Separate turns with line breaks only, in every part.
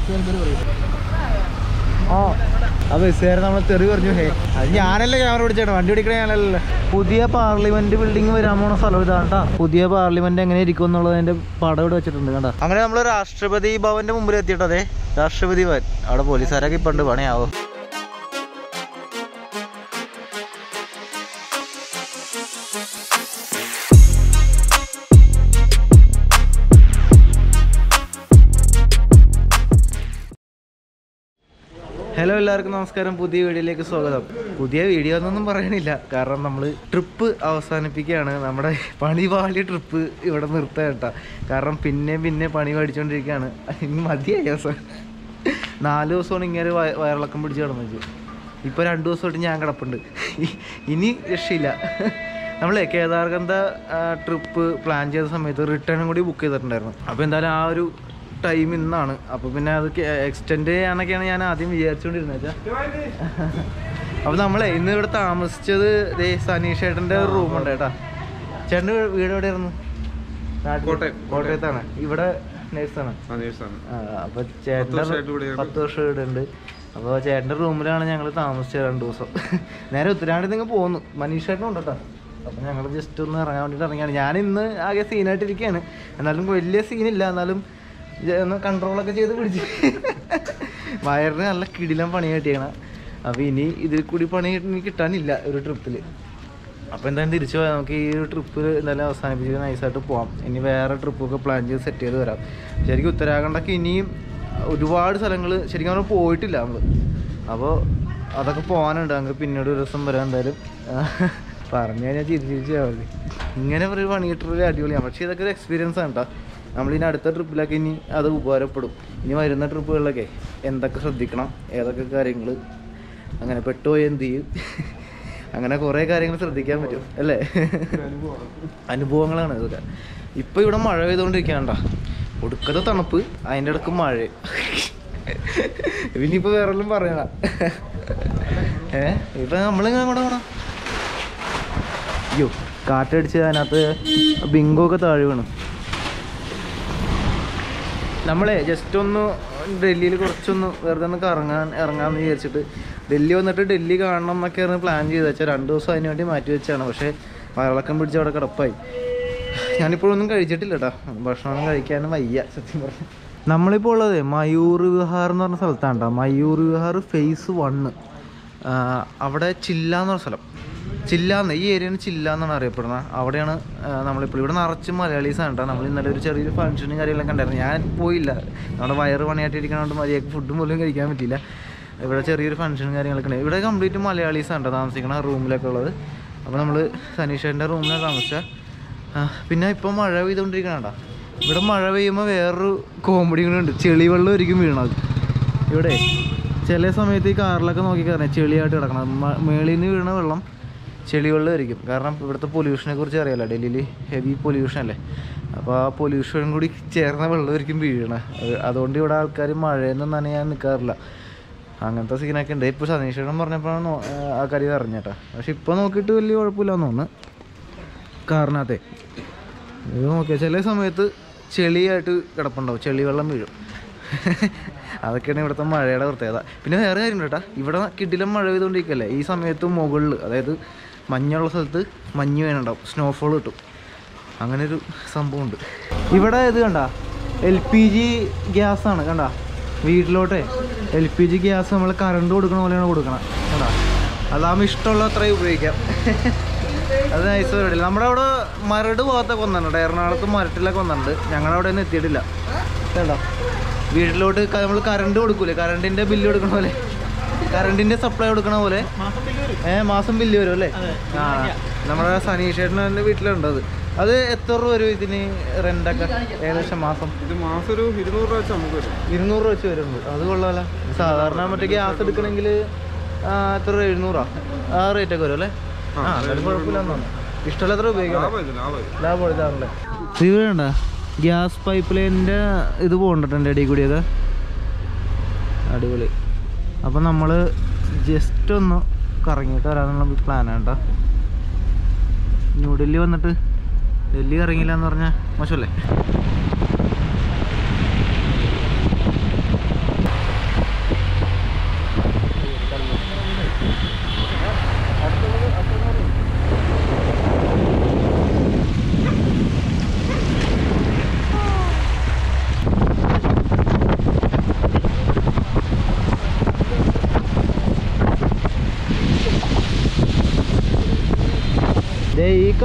ആ ആ ബസ്സുകാരൻ നമ്മൾ തെറി പറഞ്ഞു ഹേ അത് ഞാനല്ലേ ക്യാമറ പിടിച്ചേട്ടാ വണ്ടി പിടിക്കണ ഞാനല്ലല്ലോ പുതിയ പാർലമെന്റ് ബിൽഡിംഗ് വരാൻ പോണ സ്ഥലം ഇതാണ് ട്ടാ. പുതിയ പാർലമെന്റ് എങ്ങനെ ഇരിക്കും എന്നുള്ളതിന്റെ പടം ഇവിടെ വെച്ചിട്ടുണ്ട് കണ്ട അങ്ങനെ നമ്മൾ രാഷ്ട്രപതി ഭവന്റെ മുമ്പിൽ എത്തിയിട്ടോ അതെ രാഷ്ട്രപതി ഭവൻ അവിടെ പോലീസുകാരൊക്കെ ഇപ്പൊ ഉണ്ട് പണിയാവോ ഹലോ എല്ലാവർക്കും നമസ്കാരം പുതിയ വീഡിയോയിലേക്ക് സ്വാഗതം പുതിയ വീഡിയോ എന്നൊന്നും പറയണില്ല കാരണം നമ്മൾ ട്രിപ്പ് അവസാനിപ്പിക്കുകയാണ് നമ്മുടെ പണി പാളി ട്രിപ്പ് ഇവിടെ നിർത്താൻ കേട്ടാ കാരണം പിന്നെ പിന്നെ പണി പഠിച്ചുകൊണ്ടിരിക്കുകയാണ് ഇനി മതിയായി അവസാനം നാല് ദിവസമാണ് ഇങ്ങനെ വയ- വയറിളക്കം പിടിച്ച് കിടന്നു വെച്ചു ഇപ്പോൾ രണ്ട് ദിവസമായിട്ട് ഞാൻ കിടപ്പുണ്ട് ഇ- ഇനി രക്ഷയില്ല നമ്മളെ കേദാർഗന്ധ ട്രിപ്പ് പ്ലാൻ ചെയ്ത സമയത്ത് റിട്ടേണും കൂടി ബുക്ക് ചെയ്തിട്ടുണ്ടായിരുന്നു അപ്പോൾ എന്തായാലും ആ ഒരു ടൈം ഇന്നാണ് അപ്പോൾ പിന്നെ അത് എക്സ്റ്റെൻഡ് ചെയ്യാനൊക്കെയാണ് ഞാൻ ആദ്യം വിചാരിച്ചുകൊണ്ടിരുന്നത് അപ്പോൾ നമ്മളെ ഇന്ന് ഇവിടെ താമസിച്ചത് ദേ സനീഷ് ചേട്ടൻ്റെ ഒരു റൂമുണ്ട് കേട്ടാ ചേട്ടൻ്റെ വീട് എവിടെയായിരുന്നു നാട്ടിൽ-
കോട്ടയം.
കോട്ടയത്താണ് ഇവിടെ നേഴ്സാണ്
സന്ദേശാണ്
ആ, അപ്പൊ ചേട്ടൻ്റെ
വർഷമായിട്ട് ഇവിടെയാണ്.
പത്ത് വർഷം ഇവിടെ ഉണ്ട് അപ്പോൾ ചേട്ടൻ്റെ റൂമിലാണ് ഞങ്ങൾ താമസിച്ചത് രണ്ട് ദിവസം നേരെ ഉത്തരാണ്ട് നിങ്ങൾ പോന്നു മനീഷ് ചേട്ടനും ഉണ്ട് കേട്ടോ അപ്പം ഞങ്ങൾ ജസ്റ്റ് ഒന്ന് ഇറങ്ങാൻ വേണ്ടിയിട്ട് ഇറങ്ങിയാണ് ഞാൻ ഇന്ന് ആകെ സീനായിട്ടിരിക്കുകയാണ് എന്നാലും വലിയ സീനില്ല എന്നാലും ജ- ഒന്ന് കൺട്രോളൊക്കെ ചെയ്ത് പിടിച്ച് വയറിന് നല്ല കിടിലം പണി കിട്ടിയാണ് അപ്പോൾ ഇനി ഇതിൽ കൂടി പണി ഇനി കിട്ടാനില്ല ഒരു ട്രിപ്പിൽ അപ്പോൾ എന്തായാലും തിരിച്ചു പോയാൽ നമുക്ക് ഈ ഒരു ട്രിപ്പ് എന്തായാലും അവസാനിപ്പിച്ച് നൈസായിട്ട് പോവാം ഇനി വേറെ ട്രിപ്പൊക്കെ പ്ലാൻ ചെയ്ത് സെറ്റ് ചെയ്ത് വരാം ശരിക്കും ഉത്തരാഖണ്ഡൊക്കെ ഇനിയും ഒരുപാട് സ്ഥലങ്ങൾ ശരിക്കും പറഞ്ഞാൽ പോയിട്ടില്ല നമ്മൾ അപ്പോൾ അതൊക്കെ പോകാനുണ്ട് നമുക്ക് പിന്നീട് ഒരു ദിവസം വരാം എന്തായാലും പറഞ്ഞു കഴിഞ്ഞാൽ ചിരിച്ചിരിച്ച് മതി ഇങ്ങനെ ഒരു പണി കിട്ടുന്നത് അടിപൊളിയാണ് പക്ഷേ ഇതൊക്കെ ഒരു എക്സ്പീരിയൻസ് ആണ് കേട്ടോ നമ്മളിനി അടുത്ത ട്രിപ്പിലൊക്കെ ഇനി അത് ഉപകാരപ്പെടും ഇനി വരുന്ന ട്രിപ്പുകളിലൊക്കെ എന്തൊക്കെ ശ്രദ്ധിക്കണം ഏതൊക്കെ കാര്യങ്ങൾ അങ്ങനെ പെട്ടുപോയി എന്ത് ചെയ്യും അങ്ങനെ കുറേ കാര്യങ്ങൾ ശ്രദ്ധിക്കാൻ പറ്റും അല്ലേ അനുഭവങ്ങളാണ് ഇതൊക്കെ ഇപ്പൊ ഇവിടെ മഴ പെയ്തുകൊണ്ടിരിക്കണ്ട ഒടുക്കത്തെ തണുപ്പ് അതിൻ്റെ ഇടക്ക് മഴ ഇനിയിപ്പോ വേറെ വല്ലതും പറയണ ഏ ഇപ്പൊ നമ്മളിങ്ങനെ കൂടെ പോണം അയ്യോ കാറ്റടിച്ച് അതിനകത്ത് ബിങ്കോ ഒക്കെ താഴെ വീണു നമ്മളെ ജസ്റ്റ് ഒന്ന് ഡൽഹിയിൽ കുറച്ചൊന്ന് വെറുതെ ഒന്ന് കറങ്ങാൻ ഇറങ്ങാമെന്ന് വിചാരിച്ചിട്ട് ഡൽഹി വന്നിട്ട് ഡൽഹി കാണണം എന്നൊക്കെയാണ് പ്ലാൻ ചെയ്ത് വെച്ചാൽ രണ്ട് ദിവസം അതിന് വേണ്ടി മാറ്റി വെച്ചാണ് പക്ഷേ വയറിളക്കം പിടിച്ച് അവിടെ കിടപ്പായി ഞാനിപ്പോഴൊന്നും കഴിച്ചിട്ടില്ല കേട്ടോ ഭക്ഷണമൊന്നും കഴിക്കാനും വയ്യ സത്യം പറഞ്ഞു നമ്മളിപ്പോൾ ഉള്ളത് മയൂർ വിഹാർ എന്ന് പറഞ്ഞ സ്ഥലത്താണ് കേട്ടോ മയൂർ വിഹാർ ഫേസ് വണ്ണ് അവിടെ ചില്ല എന്ന് പറഞ്ഞ സ്ഥലം ചില്ല എന്ന് ഈ ഏരിയയാണ് ചില്ല എന്നാണ് അറിയപ്പെടുന്നത് അവിടെയാണ് ആ, നമ്മളിപ്പോൾ ഇവിടെ നിറച്ച് മലയാളീസ് ആണ് കേട്ടോ നമ്മൾ ഇന്നലെ ഒരു ചെറിയൊരു ഫംഗ്ഷനും കാര്യങ്ങളൊക്കെ ഉണ്ടായിരുന്നു ഞാൻ പോയില്ല നമ്മുടെ വയറ് പണിയായിട്ടിരിക്കണോണ്ട് മര്യാദക്ക് ഫുഡ് പോലും കഴിക്കാൻ പറ്റിയില്ല ഇവിടെ ചെറിയൊരു ഫംഗ്ഷനും കാര്യങ്ങളൊക്കെ ഉണ്ട് ഇവിടെ കംപ്ലീറ്റ് മലയാളീസ് ആണ് കേട്ടോ താമസിക്കണ റൂമിലൊക്കെ ഉള്ളത് അപ്പോൾ നമ്മൾ സനീഷൻ്റെ റൂമിലാണ് താമസിച്ചത് ആ, പിന്നെ ഇപ്പോൾ മഴ പെയ്തുകൊണ്ടിരിക്കണണ്ട ഇവിടെ മഴ പെയ്യുമ്പോൾ വേറൊരു കോമഡി കൂടെ ഉണ്ട് ചെളി വെള്ളം ഒരിക്കും വീണത് ഇവിടെ ചില സമയത്ത് ഈ കാറിലൊക്കെ നോക്കി കയറാം ചെളിയായിട്ട് കിടക്കണം മ- മേളിൽ നിന്ന് വീണ വെള്ളം ചെളി വെള്ളം ആയിരിക്കും കാരണം ഇവിടുത്തെ പൊല്യൂഷനെ കുറിച്ച് അറിയാലോ ഡൽഹിയിൽ ഹെവി പൊല്യൂഷൻ അല്ലേ അപ്പോൾ ആ പൊല്യൂഷൻ കൂടി ചേർന്ന വെള്ളമായിരിക്കും വീഴണ അതുകൊണ്ട് ഇവിടെ ആൾക്കാർ മഴയൊന്നും നനയാൻ നിൽക്കാറില്ല അങ്ങനത്തെ സീനൊക്കെ ഉണ്ട് ഇപ്പോൾ സതീഷേട്ടൻ പറഞ്ഞപ്പോഴാണ് നോ- ആ കാര്യം അറിഞ്ഞേട്ടാ പക്ഷെ ഇപ്പോൾ നോക്കിയിട്ട് വലിയ കുഴപ്പമില്ലാന്ന് തോന്നുന്നു കാറിനകത്തെ ഇത് നോക്കിയാൽ ചില സമയത്ത് ചെളിയായിട്ട് കിടപ്പുണ്ടാവും ചെളി വെള്ളം വീഴും അതൊക്കെയാണ് ഇവിടുത്തെ മഴയുടെ പ്രത്യേകത പിന്നെ വേറെ കാര്യം കേട്ടാ ഇവിടെ കിടിലം മഴ പെയ്തുകൊണ്ടിരിക്കല്ലേ ഈ സമയത്ത് മുകളിൽ അതായത് മഞ്ഞുള്ള സ്ഥലത്ത് മഞ്ഞ് വേനുണ്ടാവും സ്നോഫോൾ കിട്ടും അങ്ങനെ ഒരു സംഭവമുണ്ട് ഇവിടെ ഇത് കണ്ട എൽ പി ജി ഗ്യാസാണ് കണ്ട വീട്ടിലോട്ടെ എൽ പി ജി ഗ്യാസ് നമ്മൾ കറണ്ട് കൊടുക്കണ പോലെയാണ് കൊടുക്കണം കണ്ട അതാകുമ്പോൾ ഇഷ്ടമുള്ള അത്രയും ഉപയോഗിക്കാം അത് നൈസ് പരിപാടിയില്ല നമ്മുടെ അവിടെ മരട് ഭാഗത്തൊക്കെ ഒന്നുണ്ട് എറണാകുളത്ത് മരട്ടിലൊക്കെ ഒന്നുണ്ട് ഞങ്ങളുടെ അവിടെ ഒന്നും എത്തിയിട്ടില്ല കേട്ടോ വീട്ടിലോട്ട് നമ്മൾ കറണ്ട് കൊടുക്കൂലേ കറണ്ടിന്റെ ബില്ല് കൊടുക്കണ പോലെ കറണ്ടിന്റെ സപ്ലൈ കൊടുക്കണ പോലെ ഏ മാസം ബില്ല് വരും അല്ലേ ആ നമ്മുടെ സനീഷേട്ടൻ്റെ വീട്ടിലുണ്ട് അത് അത് എത്ര രൂപ വരും ഇതിന് റെൻ്റൊക്കെ ഏകദേശം മാസം
ഇത് മാസം ഒരു ഇരുന്നൂറ് രൂപ വെച്ച് നമുക്ക് വരും
ഇരുന്നൂറ് രൂപ വെച്ച് വരുന്നുണ്ട് അത് കൊള്ളാമല്ലോ സാധാരണ മറ്റേ ഗ്യാസ് എടുക്കണമെങ്കിൽ എത്ര രൂപ എഴുന്നൂറാ ആ റേറ്റ് ഒക്കെ വരും അല്ലേ ആ എന്നാലും കുഴപ്പമില്ലെന്ന് തോന്നുന്നു ഇഷ്ടമുള്ളത്ര ഉപയോഗിക്കാം
ലാഭം ഇത് ലാഭം ഇത്.
ലാഭം ഇതാണല്ലേ ഇത് വേണ്ട ഗ്യാസ് പൈപ്പ് ലൈനിൻ്റെ ഇത് പോകണ്ടിട്ടുണ്ട് ഇടയിൽ കൂടിയൊക്കെ അടിപൊളി അപ്പം നമ്മൾ ജസ്റ്റ് ഒന്ന് കറങ്ങിയിട്ട് വരാനുള്ള പ്ലാനാണ് കേട്ടോ ന്യൂഡൽഹി വന്നിട്ട് ഡൽഹി ഇറങ്ങിയില്ല എന്ന് പറഞ്ഞാൽ മോശമല്ലേ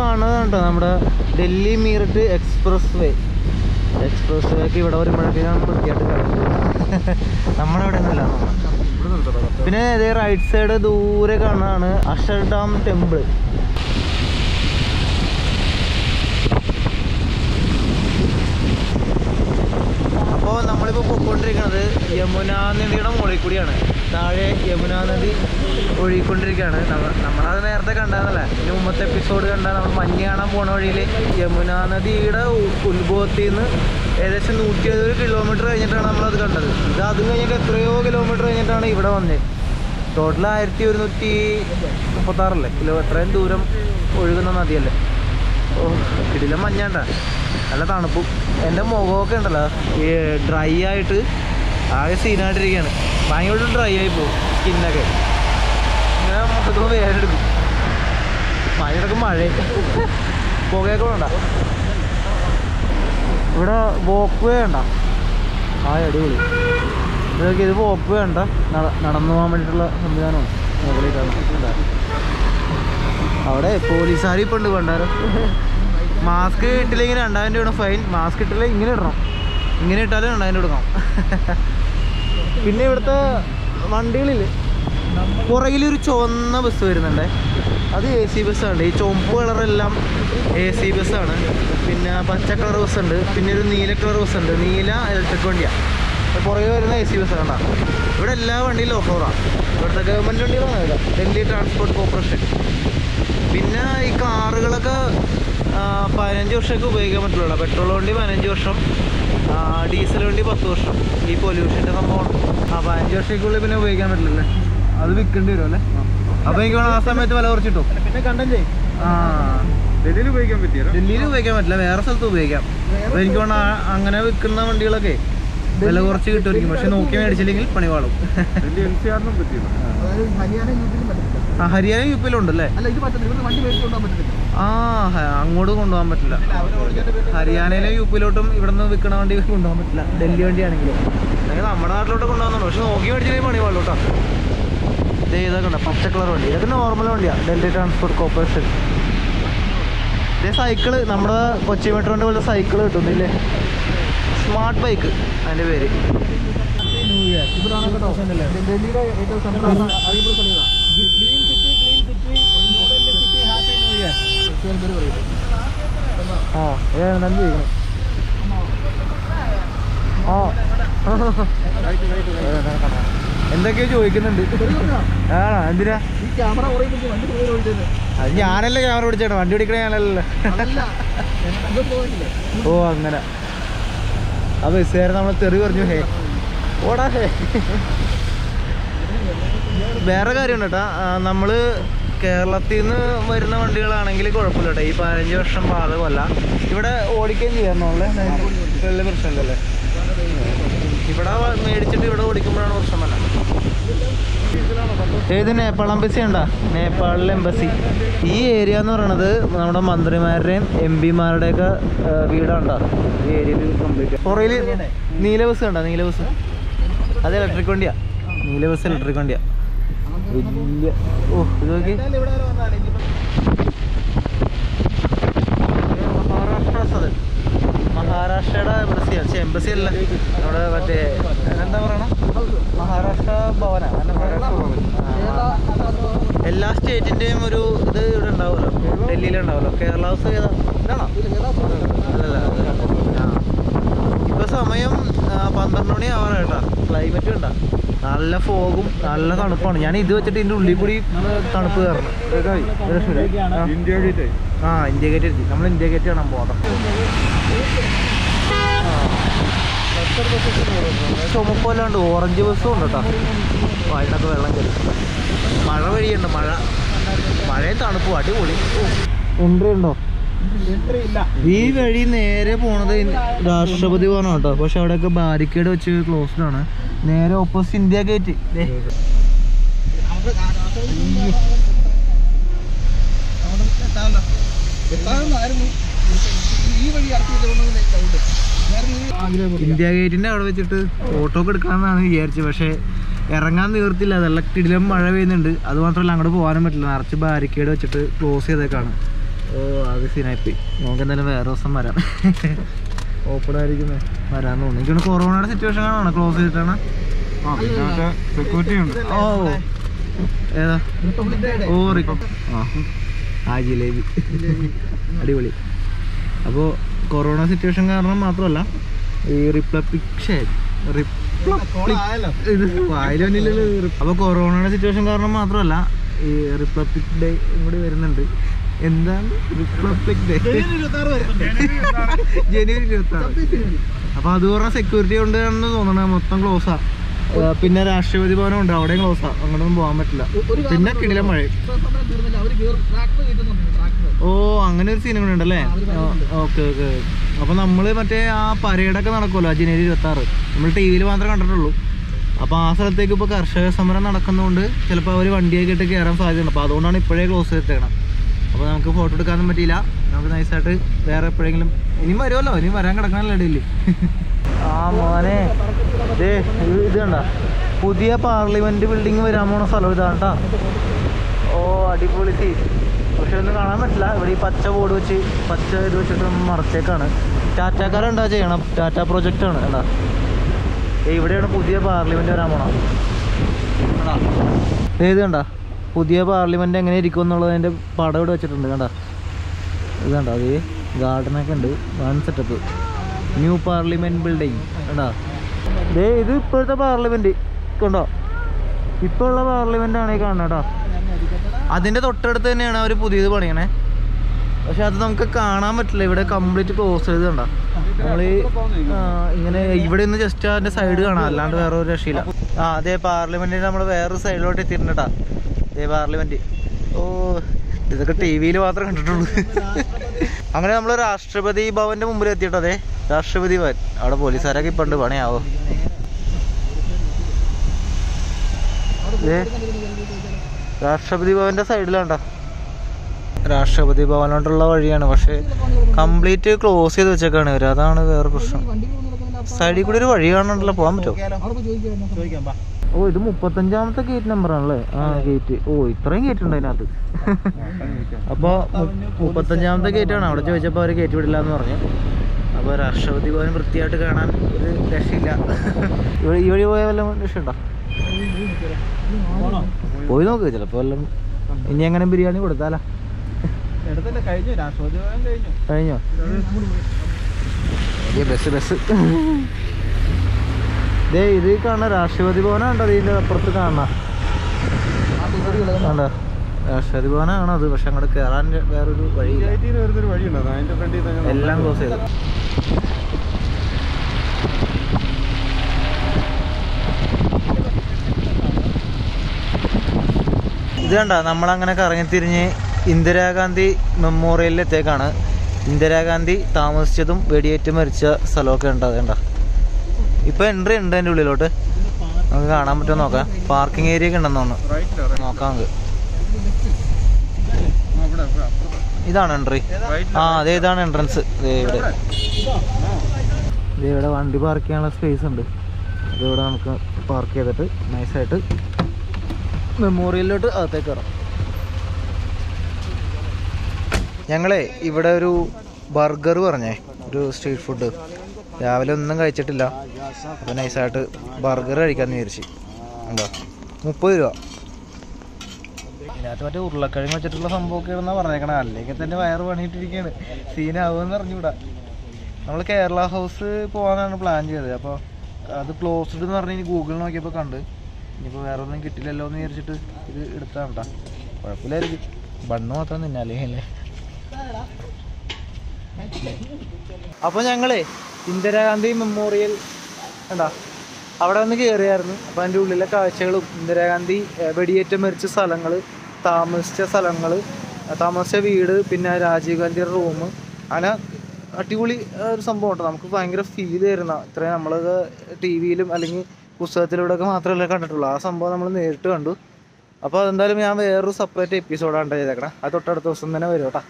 കാണുന്നത് കേട്ടോ നമ്മുടെ Delhi Meerut expressway express വേക്ക് ഇവിടെ വരുമ്പോഴേക്കാണ് വൃത്തിയായിട്ട് കിടക്കുന്നത് നമ്മുടെ ഇവിടെ ഒന്നുമില്ല
ഇവിടെ നിർത്തടാ കറക്റ്റ്
പിന്നെ ഇതേ റൈറ്റ് സൈഡ് ദൂരെ കാണാണ് അക്ഷർഡാം ടെമ്പിൾ അപ്പോൾ നമ്മളിപ്പോൾ പോയിക്കൊണ്ടിരിക്കുന്നത് യമുനാ നദിയുടെ മുകളിൽ കൂടിയാണ് താഴെ യമുനാ നദി ഒഴുകിക്കൊണ്ടിരിക്കുകയാണ് നമ്മ നമ്മളത് നേരത്തെ കണ്ടതല്ലേ ഇതിന് മുമ്പത്തെ എപ്പിസോഡ് കണ്ടാൽ നമ്മൾ മഞ്ഞ് കാണാൻ പോണ വഴിയിൽ യമുനാ നദിയുടെ ഉ- ഉത്ഭവത്തിൽ നിന്ന് ഏകദേശം നൂറ്റി അറുപത് കിലോമീറ്റർ കഴിഞ്ഞിട്ടാണ് നമ്മളത് കണ്ടത് ഇത് അതും കഴിഞ്ഞിട്ട് എത്രയോ കിലോമീറ്റർ കഴിഞ്ഞിട്ടാണ് ഇവിടെ വന്നത് ടോട്ടൽ ആയിരത്തി ഒരുന്നൂറ്റി മുപ്പത്താറല്ലേ കിലോ എത്രയും ദൂരം ഒഴുകുന്ന നദിയല്ലേ ഓ കിടിലം മഞ്ഞാണ്ട നല്ല തണുപ്പും എൻ്റെ മുഖമൊക്കെ ഉണ്ടല്ലോ ഈ ഡ്രൈ ആയിട്ട് ആകെ സീനായിട്ടിരിക്കുകയാണ് ഭയങ്കര ഡ്രൈ ആയി പോകും സ്കിന്നൊക്കെ ഇങ്ങനെ മൊത്തത്തിൽ വേദനെടുക്കും ഭയങ്കര മഴ പുകയൊക്കെ വേണ്ട ഇവിടെ വോക്ക് വേ വേണ്ട ആ അടിപൊളി ഇതൊക്കെ ഇത് വോക്ക് വേണ്ട നടന്നു പോകാൻ വേണ്ടിയിട്ടുള്ള സംവിധാനമാണ് മുകളിൽ കാണുന്നത് അവിടെ പോലീസുകാർ ഇപ്പം ഉണ്ട് കൊണ്ടാരോ മാസ്ക് ഇട്ടില്ലെങ്കിൽ രണ്ടായിരം രൂപയാണ് ഫൈൻ മാസ്ക് ഇട്ടില്ലെങ്കിൽ ഇങ്ങനെ ഇടണം ഇങ്ങനെ ഇട്ടാലും രണ്ടായിരം രൂപ കൊടുക്കണം പിന്നെ ഇവിടുത്തെ വണ്ടികളിൽ പുറകിലൊരു ചുവന്ന ബസ് വരുന്നുണ്ട് അത് എ സി ബസ്സാണ് ഈ ചുവപ്പ് കളറെല്ലാം എ സി ബസ്സാണ് പിന്നെ പച്ച കളർ ബസ് ഉണ്ട് പിന്നെ ഒരു നീല കളർ ബസ് ഉണ്ട് നീല ഇലക്ട്രിക് വണ്ടിയാണ് പുറകെ വരുന്ന എ സി ബസ് കണ്ട ഇവിടെ എല്ലാ വണ്ടിയിലും ഓഫ് റോഡാണ് ഇവിടുത്തെ ഗവൺമെൻറ് വണ്ടികളാണ് ഇവിടെ ഡൽഹി ട്രാൻസ്പോർട്ട് കോർപ്പറേഷൻ പിന്നെ ഈ കാറുകളൊക്കെ ആ, പതിനഞ്ച് വർഷമൊക്കെ ഉപയോഗിക്കാൻ പറ്റുള്ളൂ പെട്രോൾ വണ്ടി പതിനഞ്ച് വർഷം ആ, ഡീസൽ വണ്ടി പത്ത് വർഷം ഈ പൊല്യൂഷൻ്റെ സംഭവമാണ് ആ പതിനഞ്ച് വർഷത്തേക്കുള്ളിൽ പിന്നെ ഉപയോഗിക്കാൻ പറ്റില്ലല്ലേ അത് വിൽക്കേണ്ടി വരും അല്ലേ അപ്പോൾ എനിക്ക് വേണം ആ സമയത്ത് വില കുറച്ചിട്ടോ പിന്നെ കണ്ടം ചെയ്യും ആ
ഡൽഹിയിൽ ഉപയോഗിക്കാൻ പറ്റിയല്ലോ
ഡൽഹിയിൽ ഉപയോഗിക്കാൻ പറ്റില്ല വേറെ സ്ഥലത്ത് ഉപയോഗിക്കാം അപ്പോൾ എനിക്ക് വേണം ആ- അങ്ങനെ വിൽക്കുന്ന വണ്ടികളൊക്കെ വില കുറച്ച് കിട്ടുമായിരിക്കും പക്ഷെ നോക്കി മേടിച്ചില്ലെങ്കിൽ പണി പാളും
ഡൽഹി എൻ സി ആറിനും പറ്റിയല്ലോ
ആ ഹരിയാന യു പിയിലുണ്ടല്ലേ
അല്ല ഇത് പറ്റത്തില്ല ഇവിടുന്ന് വണ്ടി മേടിച്ചു കൊണ്ടുപോകാൻ പറ്റത്തില്ല
ആ ഹ- അങ്ങോട്ട് കൊണ്ടുപോകാൻ പറ്റില്ല ഹരിയാനയിലെ യു പിയിലോട്ടും ഇവിടുന്ന് വിൽക്കണ വണ്ടി കൊണ്ടുപോകാൻ പറ്റില്ല ഡൽഹി വണ്ടിയാണെങ്കിലും അല്ലെങ്കിൽ നമ്മുടെ നാട്ടിലോട്ട് കൊണ്ടുപോകുന്നുണ്ട് പക്ഷെ നോക്കി മേടിച്ചില്ലെങ്കിൽ പണി പാടും കേട്ടോ ഇത് ഇതൊക്കെ ഉണ്ട് പച്ച കളർ വണ്ടി ഇതൊക്കെ നോർമൽ വണ്ടിയാണ് ഡൽഹി ട്രാൻസ്പോർട്ട് കോർപ്പറേഷൻ ഇതേ സൈക്കിള് നമ്മുടെ കൊച്ചി മെട്രോൻ്റെ പോലെ സൈക്കിൾ കിട്ടുന്നില്ലേ സ്മാർട്ട് ബൈക്ക് അതിൻ്റെ പേര്
ഇവിടാണ് കേട്ടോ ഡൽഹിയുടെ ഏറ്റവും സെൻട്രൽ അറിയപ്പെടുന്ന സ്ഥലം ഇതാ green city clean city New Delhi city happy new year Christian പേര് പറയും
ആ ഏതാണ് നന്ദി ചോദിക്കണം ആ എന്തൊക്കെയോ ചോദിക്കുന്നുണ്ട് ആണോ എന്തിനാ
ഈ ക്യാമറ കുറേ പിടിച്ച് വണ്ടി പോയി ഓടിച്ചത്
അത് ഞാനല്ലേ ക്യാമറ പിടിച്ചേട്ടാ വണ്ടി പിടിക്കണ ഞാനല്ലല്ലോ
അതല്ല ഇത് പോയിട്ടില്ലേ
ഓ അങ്ങനെ ആ ബസ്സുകാരൻ നമ്മളെ തെറി പറഞ്ഞു ഹേ ഓടാ ഹേ വേറെ കാര്യമുണ്ട് കേട്ടാ നമ്മൾ കേരളത്തിൽ നിന്ന് വരുന്ന വണ്ടികളാണെങ്കിൽ കുഴപ്പമില്ല കേട്ടോ ഈ പതിനഞ്ച് വർഷം ബാധകമല്ല ഇവിടെ ഓടിക്കുകയും ചെയ്യാറുള്ളേ വലിയ പ്രശ്നമില്ലല്ലേ ഇവിടെ വ- മേടിച്ചിട്ട് ഇവിടെ ഓടിക്കുമ്പോഴാണ് പ്രശ്നമല്ല ഏത് നേപ്പാൾ എംബസി ഉണ്ടാ നേപ്പാളിലെ എംബസി ഈ ഏരിയ എന്ന് പറയുന്നത് നമ്മുടെ മന്ത്രിമാരുടെയും എം പിമാരുടെയൊക്കെ വീടാണ്ടാ ഈ ഏരിയയിൽ കംപ്ലീറ്റ് പുറയിൽ നീല ബസ് കണ്ടാ നീല ബസ് അത് ഇലക്ട്രിക് വണ്ടിയാ നീല ബസ് ഇലക്ട്രിക് വണ്ടിയാ വലിയ ഓ ഇത് നോക്കി
എന്തായാലും ഇവിടെ വരെ വന്നാലേ ഇനിയിപ്പം
മഹാരാഷ്ട്ര സദൻ മഹാരാഷ്ട്രയുടെ എംബസി പക്ഷേ എംബസി അല്ല നമ്മുടെ മറ്റേ എന്താ പറയണ മഹാരാഷ്ട്ര ഭവന അല്ല മഹാരാഷ്ട്ര ഭവൻ ആ. എല്ലാ സ്റ്റേറ്റിന്റെയും ഒരു ഇത് ഇവിടെ ഉണ്ടാവുമല്ലോ ഡൽഹിയിൽ ഉണ്ടാവുമല്ലോ കേരള ഹൗസ് ഏതാ ഇതാണോ അല്ലല്ല അത് ആ. ഇപ്പൊ സമയം ആ, പന്ത്രണ്ട് മണി ആവാറ് കേട്ടാ ക്ലൈമറ്റ് കണ്ട നല്ല ഫോഗും നല്ല തണുപ്പാണ് ഞാൻ ഇത് വെച്ചിട്ട് ഇതിന്റെ ഉള്ളിൽ കൂടി തണുപ്പ് കയറണം ഒരു രക്ഷയില്ല. ആ.
ഇന്ത്യ ഗേറ്റ്
ആ ഇന്ത്യ ഗേറ്റ് എത്തി നമ്മൾ ഇന്ത്യ ഗേറ്റ് കാണാൻ പോകാം ചുമപ്പല്ലാണ്ട് ഓറഞ്ച് ബസ്സും ഉണ്ട് കേട്ടോ അതിനൊക്കെ വെള്ളം കയറി മഴ വഴിയുണ്ട് മഴ മഴയും തണുപ്പും അടിപൊളി എൻട്രി ഉണ്ടോ
എൻട്രി ഇല്ല
ഈ വഴി നേരെ പോണത് രാഷ്ട്രപതി ഭവനം കേട്ടോ പക്ഷെ അവിടെയൊക്കെ ബാരിക്കേഡ് വെച്ച് ക്ലോസ്ഡ് ആണ് നേരെ ഓപ്പോസിറ്റ് ഇന്ത്യ ഗേറ്റ് ദേ.
എത്താമെന്നായിരുന്നു ഈ വഴി ഇറക്കി ഡൗട്ട്
ഇന്ത്യ ഗേറ്റിന്റെ അവിടെ വെച്ചിട്ട് ഫോട്ടോ ഒക്കെ എടുക്കാമെന്നാണ് വിചാരിച്ചത് പക്ഷേ ഇറങ്ങാൻ തീർത്തില്ല നല്ല കിടിലം മഴ പെയ്യുന്നുണ്ട് അത് മാത്രമല്ല അങ്ങോട്ട് പോകാനും പറ്റില്ല നിറച്ച് ബാരിക്കേഡ് വെച്ചിട്ട് ക്ലോസ് ചെയ്തേക്കാണ് ഓ അത് സീനായിപ്പോയി നമുക്ക് എന്തായാലും വേറെ ദിവസം വരാം
ഓപ്പൺ ആയിരിക്കുന്നത്
വരാൻ തോന്നുന്നു എനിക്കൊന്ന് കൊറോണയുടെ സിറ്റുവേഷൻ ആണോ ക്ലോസ് ചെയ്തിട്ടാണ്
ആ പിന്നെ മറ്റേ സെക്യൂരിറ്റി ഉണ്ട്
ഓ ഏതാ ഓ റിക്കോ ആ ആ ജിലേബി അടിപൊളി അപ്പോൾ കൊറോണ സിറ്റുവേഷൻ കാരണം മാത്രമല്ല ഈ റിപ്ലബ്ലിക് ഷേ ഇത് വായിലൊന്നില്ലല്ലോ അപ്പോൾ കൊറോണയുടെ സിറ്റുവേഷൻ കാരണം മാത്രമല്ല ഈ റിപ്പബ്ലിക് ഡേ കൂടി വരുന്നുണ്ട് എന്താണ് റിപ്പബ്ലിക് ഡേ ജനുവരി ഇരുപത്തി ആറ് അപ്പൊ അത് പറഞ്ഞ സെക്യൂരിറ്റി ഉണ്ട് എന്ന് തോന്നണ മൊത്തം ക്ലോസാ പിന്നെ രാഷ്ട്രപതി ഭവനം ഉണ്ട് അവിടെയും ക്ലോസാ അങ്ങോട്ടൊന്നും പോകാൻ പറ്റില്ല പിന്നെ കിടില മഴ ഓ അങ്ങനെ ഒരു സീനും കൂടെ ഉണ്ടല്ലേ ഓക്കെ ഓക്കെ അപ്പൊ നമ്മള് മറ്റേ ആ പരേഡൊക്കെ നടക്കുമല്ലോ ജനുവരി ഇരുപത്തി ആറ് നമ്മൾ ടി വിയിൽ മാത്രമേ കണ്ടിട്ടുള്ളൂ അപ്പൊ ആ സ്ഥലത്തേക്ക് ഇപ്പൊ കർഷക സമരം നടക്കുന്നതുകൊണ്ട് ചിലപ്പോൾ അവർ വണ്ടിയൊക്കെ ഇട്ട് കയറാൻ സാധ്യതയുണ്ട് അപ്പൊ അതുകൊണ്ടാണ് ഇപ്പോഴേ ക്ലോസ് ചെയ്തിട്ടേക്കണം അപ്പൊ നമുക്ക് ഫോട്ടോ എടുക്കാനൊന്നും പറ്റിയില്ല നമുക്ക് നൈസായിട്ട് വേറെ എപ്പോഴെങ്കിലും ഇനിയും വരുമല്ലോ ഇനിയും വരാൻ കിടക്കണല്ലോ ഇടയിൽ ആ മോനെ ദേ ഇത് ഇത് കണ്ട പുതിയ പാർലമെന്റ് ബിൽഡിംഗ് വരാൻ പോണ സ്ഥലം ഇതാണ് ട്ടാ. ഓ അടിപൊളി സീൻ പക്ഷെ ഒന്നും കാണാൻ പറ്റില്ല ഇവിടെ ഈ പച്ച ബോർഡ് വെച്ച് പച്ച ഇത് വെച്ചിട്ട് മറച്ചേക്കാണ് ടാറ്റാക്കാരെന്താ ചെയ്യണം ടാറ്റ പ്രൊജക്റ്റ് ആണ് എന്താ ഇവിടെയാണ് പുതിയ പാർലമെന്റ് വരാൻ പോണ ഏത് കണ്ട പുതിയ പാർലമെന്റ് എങ്ങനെ ഇരിക്കും എന്നുള്ളതിന്റെ പടം ഇവിടെ വെച്ചിട്ടുണ്ട് കണ്ട ഇത് കണ്ട അത് ഗാർഡനൊക്കെ ഉണ്ട് one setup new parliament building കണ്ടാ ദേ ഇത് ഇപ്പോഴത്തെ പാർലമെന്റ് കണ്ടോ ഇപ്പോൾ ഉള്ള പാർലമെന്റ് ആണ് ഈ കാണുന്നത് കേട്ടോ അതിന്റെ തൊട്ടടുത്ത് തന്നെയാണ് അവർ പുതിയത് പണിയണേ പക്ഷെ അത് നമുക്ക് കാണാൻ പറ്റില്ല ഇവിടെ കംപ്ലീറ്റ് ക്ലോസ് ചെയ്ത് കണ്ട നമ്മൾ ഇങ്ങനെ ഇവിടെ നിന്ന് ജസ്റ്റ് അതിന്റെ സൈഡ് കാണാം അല്ലാണ്ട് വേറെ ഒരു രക്ഷയില്ല ആ അതെ പാർലമെന്റിന് നമ്മൾ വേറൊരു സൈഡിലോട്ട് എത്തിയിട്ടുണ്ടാ അതേ പാർലമെന്റ് ഓ ഇതൊക്കെ ടി വിയിൽ മാത്രമേ കണ്ടിട്ടുള്ളൂ അങ്ങനെ നമ്മൾ രാഷ്ട്രപതി ഭവന്റെ മുമ്പിൽ എത്തിയിട്ടോ അതെ രാഷ്ട്രപതി ഭവൻ അവിടെ പോലീസുകാരൊക്കെ ഇപ്പൊ ഉണ്ട് പണിയാവോ ദേ, രാഷ്ട്രപതി ഭവന്റെ സൈഡിലാണ്ട രാഷ്ട്രപതി ഭവനോട്ടുള്ള വഴിയാണ് പക്ഷെ കംപ്ലീറ്റ് ക്ലോസ് ചെയ്ത് വെച്ചേക്കാണ് ഇവര് അതാണ് വേറെ പ്രശ്നം സൈഡിൽ കൂടി ഒരു വഴി കാണണ്ടല്ലോ പോകാൻ പറ്റുമോ ഓ ഇത് മുപ്പത്തഞ്ചാമത്തെ ഗേറ്റ് നമ്പർ ആണല്ലേ ആ ഗേറ്റ് ഓ ഇത്രയും ഗേറ്റ് ഉണ്ട് അതിനകത്ത് അപ്പോൾ മുപ്പത്തഞ്ചാമത്തെ ഗേറ്റ് ആണ് അവിടെ ചോദിച്ചപ്പോൾ അവർ ഗേറ്റ് വിടില്ല എന്ന് പറഞ്ഞു അപ്പോൾ രാഷ്ട്രപതി ഭവൻ വൃത്തിയായിട്ട് കാണാൻ ഒരു രക്ഷയില്ല ഇവിടെ ഈ വഴി പോയ വല്ല രക്ഷയുണ്ടോ പോയി നോക്ക് ചിലപ്പോൾ വല്ലതും ഇനി എങ്ങനെ ബിരിയാണി കൊടുത്താലാ
എടുത്തല്ലേ കഴിഞ്ഞു രാഷ്ട്രപതി ഭവൻ കഴിഞ്ഞു
കഴിഞ്ഞോ ഈ ബസ് ബസ് ദേ ഇത് കാണുന്ന രാഷ്ട്രപതി ഭവനാണ് അതിൻ്റെ അപ്പുറത്ത് കാണുന്ന കണ്ടോ രാഷ്ട്രപതി ഭവനാണ് അത് പക്ഷെ അങ്ങോട്ട് കയറാൻ വേറൊരു വഴിയില്ല
ഐറ്റിയിൽ വരുന്നൊരു വഴിയുണ്ടോ അതിന്റെ ഫ്രണ്ടിൽ
എല്ലാം ക്ലോസ് ചെയ്തു ഇത് കണ്ട നമ്മളങ്ങനെ കറങ്ങിത്തിരിഞ്ഞ് ഇന്ദിരാഗാന്ധി മെമ്മോറിയലിലെത്തേക്കാണ് ഇന്ദിരാഗാന്ധി താമസിച്ചതും വെടിയേറ്റ് മരിച്ച സ്ഥലമൊക്കെ ഉണ്ട് അത് കണ്ട ഇപ്പൊ എൻട്രി ഉണ്ട് അതിൻ്റെ ഉള്ളിലോട്ട് നമുക്ക് കാണാൻ പറ്റുമോ നോക്കാം പാർക്കിംഗ് ഏരിയ ഒക്കെ ഉണ്ടെന്ന് തോന്നുന്നു
റൈറ്റിലോ
നോക്കാം നമുക്ക്
ഇവിടെ ഇവിടെ അപ്പുറത്ത്.
ഇതാണ് എൻട്രി
റൈറ്റിലോ
ആ അതെ ഇതാണ് എൻട്രൻസ് ഇവിടെ ഇത് ഇവിടെ വണ്ടി പാർക്ക് ചെയ്യാനുള്ള സ്പേസ് ഉണ്ട് അത് ഇവിടെ നമുക്ക് പാർക്ക് ചെയ്തിട്ട് നൈസായിട്ട് മെമ്മോറിയലിലോട്ട് അകത്തേക്ക് കയറാം ഞങ്ങളെ ഇവിടെ ഒരു ബർഗർ പറഞ്ഞേ ഒരു സ്ട്രീറ്റ് ഫുഡ് രാവിലെ ഒന്നും കഴിച്ചിട്ടില്ല അപ്പോൾ നൈസായിട്ട് ബർഗർ കഴിക്കാമെന്ന് വിചാരിച്ചു എന്താ മുപ്പത് രൂപ ഇതിനകത്ത് മറ്റേ ഉരുളക്കിഴങ്ങ് വെച്ചിട്ടുള്ള സംഭവമൊക്കെ ആണെന്നാ പറഞ്ഞേക്കണേ അല്ലെങ്കിൽ തന്നെ വയറ് പണിയിട്ടിരിക്കുകയാണ് സീനാവുമെന്ന് അറിഞ്ഞൂടാ നമ്മൾ കേരള ഹൗസ് പോകാനാണ് പ്ലാൻ ചെയ്തത് അപ്പോൾ അത് ക്ലോസ്ഡ് എന്ന് പറഞ്ഞ് ഇനി ഗൂഗിളിൽ നോക്കിയപ്പോൾ കണ്ട് ഇനിയിപ്പോൾ വേറെ ഒന്നും കിട്ടില്ലല്ലോ എന്ന് വിചാരിച്ചിട്ട് ഇത് എടുത്താണ് കേട്ടോ കുഴപ്പമില്ലായിരിക്കും ബണ്ണ് മാത്രം തിന്നാലേ അല്ലേ അപ്പോൾ ഞങ്ങളേ ഇന്ദിരാഗാന്ധി മെമ്മോറിയൽ കണ്ടാ അവിടെ വന്ന് കയറിയായിരുന്നു അപ്പോൾ അതിൻ്റെ ഉള്ളിലെ കാഴ്ചകളും ഇന്ദിരാഗാന്ധി ഏർ, വെടിയേറ്റ് മരിച്ച സ്ഥലങ്ങൾ താമസിച്ച സ്ഥലങ്ങൾ താമസിച്ച വീട് പിന്നെ രാജീവ് ഗാന്ധിയുടെ റൂം അങ്ങനെ അടിപൊളി ഏർ, ഒരു സംഭവം കേട്ടോ നമുക്ക് ഭയങ്കര ഫീൽ തരുന്ന ഇത്രയും നമ്മളത് ടി വിയിലും അല്ലെങ്കിൽ പുസ്തകത്തിലൂടെ ഒക്കെ മാത്രമല്ല കണ്ടിട്ടുള്ളൂ ആ സംഭവം നമ്മൾ നേരിട്ട് കണ്ടു അപ്പോൾ അതെന്തായാലും ഞാൻ വേറൊരു സെപ്പറേറ്റ് എപ്പിസോഡാണ് ചെയ്തേക്കണം അത് തൊട്ടടുത്ത ദിവസം തന്നെ വരും കേട്ടോ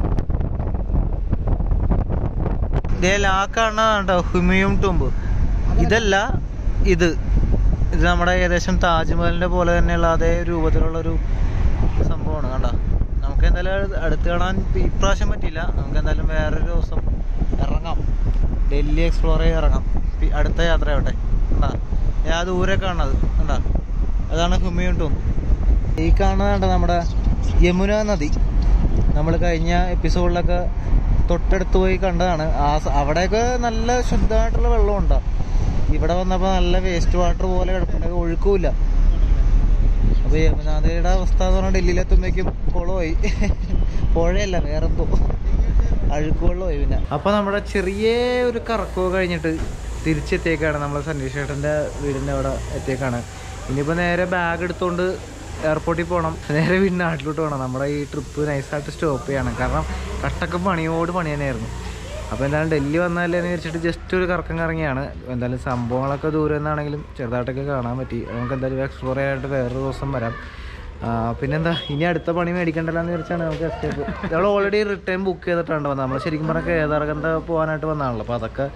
ഇതിൽ ആ കാണുന്നതാണ് കേട്ടോ ഹുമിയും ടുമ്പ് ഇതല്ല ഇത് ഇത് നമ്മുടെ ഏകദേശം താജ്മഹലിന്റെ പോലെ തന്നെയുള്ള അതേ രൂപത്തിലുള്ള ഒരു സംഭവമാണ് കണ്ട നമുക്ക് എന്തായാലും അത് അടുത്ത് കാണാൻ ഇപ്പ- ഇപ്രാവശ്യം പറ്റിയില്ല നമുക്ക് എന്തായാലും വേറൊരു ദിവസം ഇറങ്ങാം ഡൽഹി എക്സ്പ്ലോർ ചെയ്ത് ഇറങ്ങാം പി- അടുത്ത യാത്ര ആവട്ടെ കണ്ടാ ഞാൻ ദൂരെ കാണുന്നത് കണ്ടാ അതാണ് ഹുമയൂൺ ടൂം ഈ കാണുന്നത് കണ്ട നമ്മുടെ യമുന നദി നമ്മൾ കഴിഞ്ഞ എപ്പിസോഡിലൊക്കെ തൊട്ടടുത്ത് പോയി കണ്ടതാണ് ആ സ- അവിടെയൊക്കെ നല്ല ശുദ്ധമായിട്ടുള്ള വെള്ളമുണ്ട് ഇവിടെ വന്നപ്പോൾ നല്ല വേസ്റ്റ് വാട്ടർ പോലെ കിടപ്പുണ്ട് ഒഴുക്കുമില്ല അപ്പോൾ യമുനാനദിയുടെ അവസ്ഥ എന്ന് പറഞ്ഞാൽ ഡൽഹിയിലെത്തുമ്പോഴേക്കും കുളമായി പുഴയല്ല വേറെന്തോ അഴുക്ക് വെള്ളമായി പിന്നെ അപ്പോൾ നമ്മുടെ ചെറിയ ഒരു കറക്കോ കഴിഞ്ഞിട്ട് തിരിച്ചെത്തിയേക്കാണ് നമ്മൾ സന്ദേശ് ചേട്ടൻ്റെ വീടിൻ്റെ അവിടെ എത്തിയേക്കാണ് ഇനിയിപ്പോൾ നേരെ ബാഗ് എടുത്തുകൊണ്ട് എയർപോർട്ടിൽ പോകണം നേരെ വീടിൻ്റെ നാട്ടിലോട്ട് പോകണം നമ്മുടെ ഈ ട്രിപ്പ് നൈസായിട്ട് സ്റ്റോപ്പ് ചെയ്യണം കാരണം കട്ടൊക്കെ പണിയോട് പണി തന്നെയായിരുന്നു അപ്പോൾ എന്തായാലും ഡൽഹി വന്നാലേ എന്ന് വെച്ചിട്ട് ജസ്റ്റ് ഒരു കറക്കം കറങ്ങിയാണ് എന്തായാലും സംഭവങ്ങളൊക്കെ ദൂരെ നിന്നാണെങ്കിലും ചെറുതായിട്ടൊക്കെ കാണാൻ പറ്റി നമുക്ക് എന്തായാലും എക്സ്പ്ലോർ ചെയ്യാനായിട്ട് വേറൊരു ദിവസം വരാം ആ, പിന്നെന്താ ഇനി അടുത്ത പണി മേടിക്കണ്ടല്ലോ എന്ന് വിചാരിച്ചാണ് നമുക്ക് എസ്കേപ്പ് നമ്മൾ ഓൾറെഡി റിട്ടേൺ ബുക്ക് ചെയ്തിട്ടുണ്ട് വന്നത് നമ്മൾ ശരിക്കും പറഞ്ഞാൽ കേദാർഗന്ധ പോകാനായിട്ട് വന്നതാണല്ലോ അപ്പോൾ അതൊക്കെ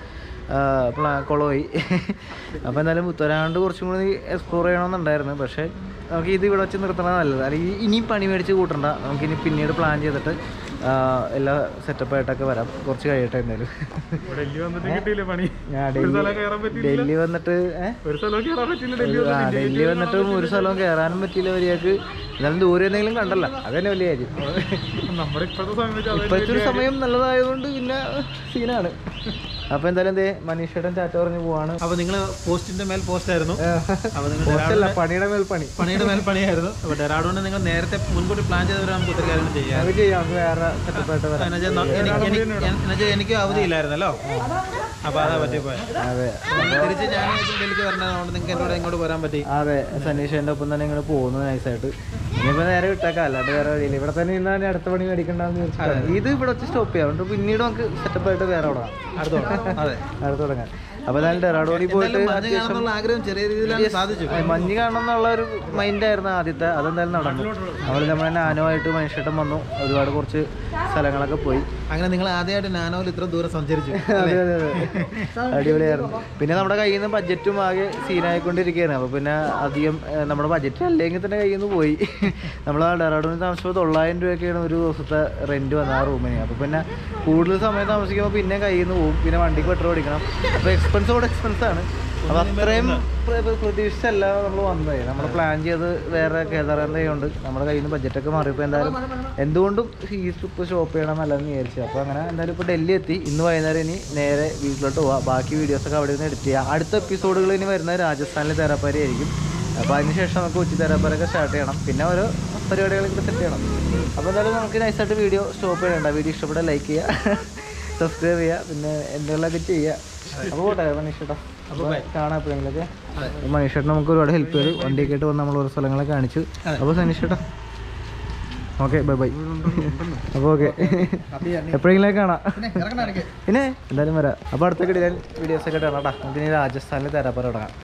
പ്ലാ കുളമായി അപ്പോൾ എന്തായാലും ഉത്തരാഖണ്ഡ് കുറച്ചും കൂടി എക്സ്പ്ലോർ ചെയ്യണമെന്നുണ്ടായിരുന്നു പക്ഷേ നമുക്ക് ഇത് ഇവിടെ വെച്ച് നിർത്തണത് നല്ലത് അല്ലെങ്കിൽ ഇനിയും പണി മേടിച്ച് കൂട്ടണ്ട നമുക്കിനി പിന്നീട് പ്ലാൻ ചെയ്തിട്ട് ആ, എല്ലാ സെറ്റപ്പായിട്ടൊക്കെ വരാം കുറച്ച് കഴിയട്ടെ എന്തായാലും
ഡൽഹി വന്നിട്ട് കിട്ടിയില്ലേ പണി
ഞാൻ
ഒരു
ഡൽഹി
സ്ഥലം കയറാൻ പറ്റിയില്ല
ഡൽഹി വന്നിട്ട് ഏഹ്
ഒരു സ്ഥലവും കയറാൻ പറ്റില്ല ഡൽഹി
ആ, ഡൽഹി വന്നിട്ടും ഒരു സ്ഥലവും കയറാനും പറ്റിയില്ല വരികൾക്ക് എന്നാലും ദൂരെ എന്തെങ്കിലും കണ്ടല്ല അതന്നെ വലിയ കാര്യം
നമ്മുടെ ഇപ്പോഴത്തെ സമയത്ത് അത്
ഇപ്പോഴത്തെ ഒരു സമയം നല്ലതായതുകൊണ്ട് പിന്നെ സീനാണ് അപ്പൊ എന്തായാലും എന്തേ മനീഷേട്ടൻ ചാറ്റ പറഞ്ഞ് പോവാണ്
അപ്പൊ നിങ്ങൾ പോസ്റ്റിന്റെ മേൽ പോസ്റ്റ് ആയിരുന്നു അപ്പൊ നിങ്ങൾ
പോസ്റ്റല്ല പണിയുടെ മേൽ പണി
പണിയുടെ മേൽ പണിയായിരുന്നു അപ്പൊ ഡെറാഡൂണിന് നിങ്ങൾ നേരത്തെ മുൻകൂട്ടി പ്ലാൻ ചെയ്തവരെ നമുക്ക് ഒത്തിരി കാര്യങ്ങൾ ചെയ്യാം
അത് ചെയ്യാം നമുക്ക് വേറെ സെറ്റപ്പായിട്ട് വരാം
എന്നുവെച്ചാൽ ന- എനിക്ക് എനിക്ക് എന്നുവെച്ചാൽ എനിക്ക് അവധിയില്ലായിരുന്നല്ലോ അപ്പൊ അതാ പറ്റിപ്പോയത്
അതെ
തിരിച്ച് ഞാൻ ഡൽഹിക്ക് വരണതുകൊണ്ട് നിങ്ങൾക്ക് എന്നോട് ഇങ്ങോട്ട് വരാൻ പറ്റി
അതെ സനീഷേന്റെ ഒപ്പം തന്നെ ഇങ്ങനെ പോകുന്നു നൈസായിട്ട് ഇനിയിപ്പോ നേരെ വിട്ടേക്കാം അല്ലാണ്ട് വേറെ വഴിയില്ല ഇവിടെ തന്നെ ഇന്നാണ് അടുത്ത പണി മേടിക്കണ്ടെന്ന് വെച്ചിട്ടാണ് ഇത് ഇവിടെ വെച്ച് സ്റ്റോപ്പ് ചെയ്യാം അതുകൊണ്ട് പിന്നീട് നമുക്ക് സെറ്റപ്പായിട്ട് വേറെ തുടങ്ങാം
അടുത്തോളം അതെ
അടുത്ത് തുടങ്ങാം അപ്പൊ എന്തായാലും ഡെറാഡോണി പോയിട്ട്
എന്തായാലും മഞ്ഞ് കാണാനുള്ള ആഗ്രഹം ചെറിയ രീതിയിലാണ് സാധിച്ചു
ആ, മഞ്ഞ് കാണണം എന്നുള്ള ഒരു മൈൻഡായിരുന്നു ആദ്യത്തെ അതെന്തായാലും നടന്നു നമ്മൾ നമ്മുടെ നാനുമായിട്ട് മനുഷ്യട്ടം വന്നു ഒരുപാട് കുറച്ച് സ്ഥലങ്ങളൊക്കെ പോയി
അങ്ങനെ നിങ്ങൾ ആദ്യമായിട്ട് നാനോയിൽ ഇത്ര ദൂരം സഞ്ചരിച്ചു
അതെ അതെ അതെ അടിപൊളിയായിരുന്നു പിന്നെ നമ്മുടെ കയ്യിൽ നിന്ന് ബഡ്ജറ്റും ആകെ സീനായിക്കൊണ്ടിരിക്കുകയാണ് അപ്പോൾ പിന്നെ അധികം ഏഹ്, നമ്മുടെ ബഡ്ജറ്റ് അല്ലെങ്കിൽ തന്നെ കയ്യിൽ നിന്ന് പോയി നമ്മൾ ആ ഡെറാഡൂണിൽ താമസിച്ചപ്പോൾ തൊള്ളായിരം രൂപയൊക്കെയാണ് ഒരു ദിവസത്തെ റെൻറ്റ് വന്നത് ആ റൂമിന് അപ്പോൾ പിന്നെ കൂടുതൽ സമയം താമസിക്കുമ്പോൾ പിന്നെ കയ്യിൽ നിന്ന് പോകും പിന്നെ വണ്ടിക്ക് പെട്രോൾ അടിക്കണം അപ്പോൾ എക്സ്പെൻസ് കൂടെ എക്സ്പെൻസ് ആണ് അപ്പോൾ അത്രയും പ്ര- പ്ര- പ്രതീക്ഷിച്ചല്ല നമ്മൾ വന്നത് നമ്മൾ പ്ലാൻ ചെയ്ത് വേറെ കേദാർഗന്ധയുണ്ട് നമ്മുടെ കയ്യിൽ നിന്ന് ബഡ്ജറ്റൊക്കെ മാറിയപ്പോൾ എന്തായാലും എന്തുകൊണ്ടും ഈ ട്രിപ്പ് ഷോപ്പ് ചെയ്യണം നല്ലതെന്ന് വിചാരിച്ചു അപ്പോൾ അങ്ങനെ എന്തായാലും ഇപ്പോൾ ഡൽഹി എത്തി ഇന്ന് വൈകുന്നേരം ഇനി നേരെ വീട്ടിലോട്ട് പോവാം ബാക്കി വീഡിയോസൊക്കെ അവിടെ നിന്ന് എഡിറ്റ് ചെയ്യാം അടുത്ത എപ്പിസോഡുകൾ ഇനി വരുന്നത് രാജസ്ഥാനിലെ തേരാപ്പാരി ആയിരിക്കും അപ്പോൾ അതിനുശേഷം നമുക്ക് ഉച്ച തേരാപ്പാരൊക്കെ സ്റ്റാർട്ട് ചെയ്യണം പിന്നെ ഓരോ പരിപാടികളൊക്കെ സെറ്റ് ചെയ്യണം അപ്പോൾ എന്തായാലും നമുക്ക് നൈസായിട്ട് വീഡിയോ സ്റ്റോപ്പ് ചെയ്യണ്ട വീഡിയോ ഇഷ്ടപ്പെട്ടാൽ ലൈക്ക് ചെയ്യുക സബ്സ്ക്രൈബ് ചെയ്യുക പിന്നെ എന്തെങ്കിലുമൊക്കെ ചെയ്യുക അപ്പോൾ പോട്ടെ മനീഷേട്ടാ അപ്പോൾ കാണാം എപ്പോഴെങ്കിലൊക്കെ മനീഷേട്ടൻ നമുക്ക് ഒരുപാട് ഹെൽപ്പ് ചെയ്തു വണ്ടിയൊക്കെ ആയിട്ട് വന്ന് നമ്മൾ ഓരോ സ്ഥലങ്ങളെ കാണിച്ചു അപ്പോൾ സനീഷേട്ടാ ഓക്കെ ബൈ ബൈ അപ്പോൾ ഓക്കെ എപ്പോഴെങ്കിലും കാണാം പിന്നെ എന്തായാലും വരാം അപ്പോൾ അടുത്ത കിടിലൻ വീഡിയോസ് ഒക്കെ ഇടണം കേട്ടോ നമുക്ക് ഇനി രാജസ്ഥാനിൽ തരാപ്പറ തുടങ്ങാം